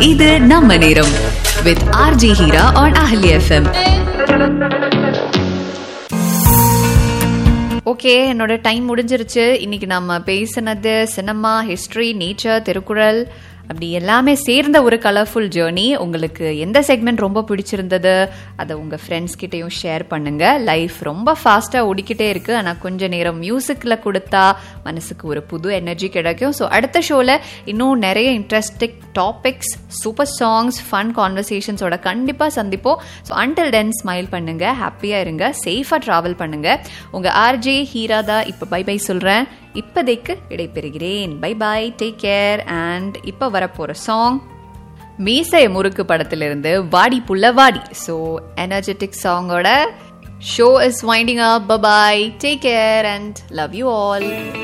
இது நம்ம நேரம் with RJ Heera on Ahalya FM okay என்னோட டைம் முடிஞ்சிருச்சு இன்னைக்கு நம்ம பேசினது சினிமா ஹிஸ்டரி நேச்சர் திருக்குறள் அப்படி எல்லாமே சேர்ந்த ஒரு கலர்ஃபுல் ஜேர்னி உங்களுக்கு எந்த செக்மெண்ட் ரொம்ப பிடிச்சிருந்தது அதை உங்க ஃப்ரெண்ட்ஸ் கிட்டயும் ஷேர் பண்ணுங்க லைஃப் ரொம்ப ஃபாஸ்டா ஓடிக்கிட்டே இருக்கு ஆனா கொஞ்ச நேரம் மியூசிக்ல கொடுத்தா மனசுக்கு ஒரு புது எனர்ஜி கிடைக்கும் ஸோ அடுத்த ஷோல இன்னும் நிறைய interesting topics super songs fun கான்வர்சேஷன்ஸோட கண்டிப்பா சந்திப்போம் ஸோ அன்டில் தென் ஸ்மைல் பண்ணுங்க ஹாப்பியா இருங்க சேஃபா டிராவல் பண்ணுங்க உங்க ஆர்ஜே ஹீராதா இப்போ பை பை சொல்றேன் இப்போதைக்கு இடைபெறுகிறேன் bye bye take care and இப்போ வரப்போற சாங் மீசை முறுக்கு படத்திலிருந்து வாடி புள்ள வாடி ஸோ எனர்ஜெட்டிக் சாங்கோட show is winding up bye bye take care and love you all